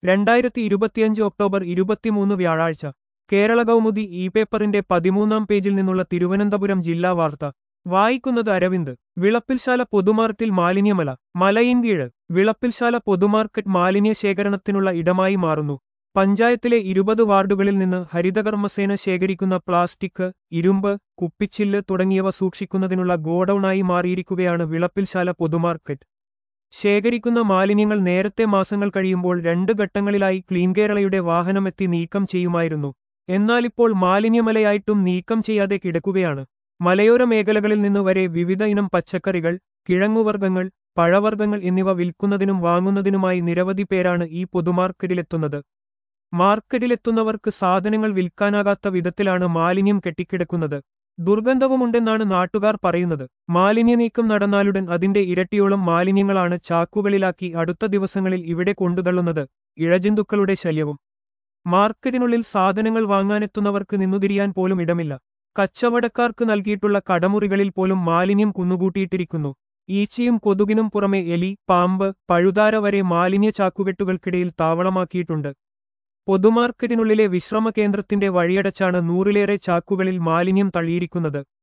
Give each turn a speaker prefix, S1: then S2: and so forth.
S1: രണ്ടായിരത്തി ഇരുപത്തിയഞ്ച് ഒക്ടോബർ ഇരുപത്തിമൂന്ന് വ്യാഴാഴ്ച കേരള കൗമുദി ഇ പേപ്പറിന്റെ പതിമൂന്നാം പേജിൽ നിന്നുള്ള തിരുവനന്തപുരം ജില്ലാ വാർത്ത വായിക്കുന്നത് അരവിന്ദ് വിളപ്പിൽശാല പൊതുമാർക്കറ്റിൽ മാലിന്യമല മലയിൻകീഴ് വിളപ്പിൽശാല പൊതുമാർക്കറ്റ് മാലിന്യ ശേഖരണത്തിനുള്ള ഇടമായി മാറുന്നു പഞ്ചായത്തിലെ ഇരുപത് വാർഡുകളിൽ നിന്ന് ഹരിതകർമ്മസേന ശേഖരിക്കുന്ന പ്ലാസ്റ്റിക് ഇരുമ്പ് കുപ്പിച്ചില്ല് തുടങ്ങിയവ സൂക്ഷിക്കുന്നതിനുള്ള ഗോഡൌണായി മാറിയിരിക്കുകയാണ് വിളപ്പിൽശാല പൊതുമാർക്കറ്റ് ശേഖരിക്കുന്ന മാലിന്യങ്ങൾ നേരത്തെ മാസങ്ങൾ കഴിയുമ്പോൾ രണ്ട് ഘട്ടങ്ങളിലായി ക്ലീൻ കേരളയുടെ വാഹനമെത്തി നീക്കം ചെയ്യുമായിരുന്നു എന്നാലിപ്പോൾ മാലിന്യമലയായിട്ടും നീക്കം ചെയ്യാതെ കിടക്കുകയാണ് മലയോര മേഖലകളിൽ നിന്ന് വരെ വിവിധ ഇനം പച്ചക്കറികൾ കിഴങ്ങുവർഗ്ഗങ്ങൾ പഴവർഗ്ഗങ്ങൾ എന്നിവ വിൽക്കുന്നതിനും വാങ്ങുന്നതിനുമായി നിരവധി പേരാണ് ഈ പൊതുമാർക്കറ്റിലെത്തുന്നത് മാർക്കറ്റിലെത്തുന്നവർക്ക് സാധനങ്ങൾ വിൽക്കാനാകാത്ത വിധത്തിലാണ് മാലിന്യം കെട്ടിക്കിടക്കുന്നത് ദുർഗന്ധവുമുണ്ടെന്നാണ് നാട്ടുകാർ പറയുന്നത് മാലിന്യ നീക്കം നടന്നാലുടൻ അതിന്റെ ഇരട്ടിയോളം മാലിന്യങ്ങളാണ് ചാക്കുകളിലാക്കി അടുത്ത ദിവസങ്ങളിൽ ഇവിടെ കൊണ്ടുതള്ളുന്നത് ഇഴജന്തുക്കളുടെ ശല്യവും മാർക്കറ്റിനുള്ളിൽ സാധനങ്ങൾ വാങ്ങാനെത്തുന്നവർക്ക് നിന്നുതിരിയാൻ പോലും ഇടമില്ല കച്ചവടക്കാർക്ക് നൽകിയിട്ടുള്ള കടമുറികളിൽ പോലും മാലിന്യം കുന്നുകൂട്ടിയിട്ടിരിക്കുന്നു ഈച്ചയും കൊതുകിനും പുറമെ എലി പാമ്പ് പഴുതാര വരെ മാലിന്യ ചാക്കുകെട്ടുകൾക്കിടയിൽ താവളമാക്കിയിട്ടുണ്ട് പൊതുമാർക്കറ്റിനുള്ളിലെ വിശ്രമ കേന്ദ്രത്തിന്റെ വഴിയടച്ചാണ് നൂറിലേറെ ചാക്കുകളിൽ മാലിന്യം തള്ളിയിരിക്കുന്നത്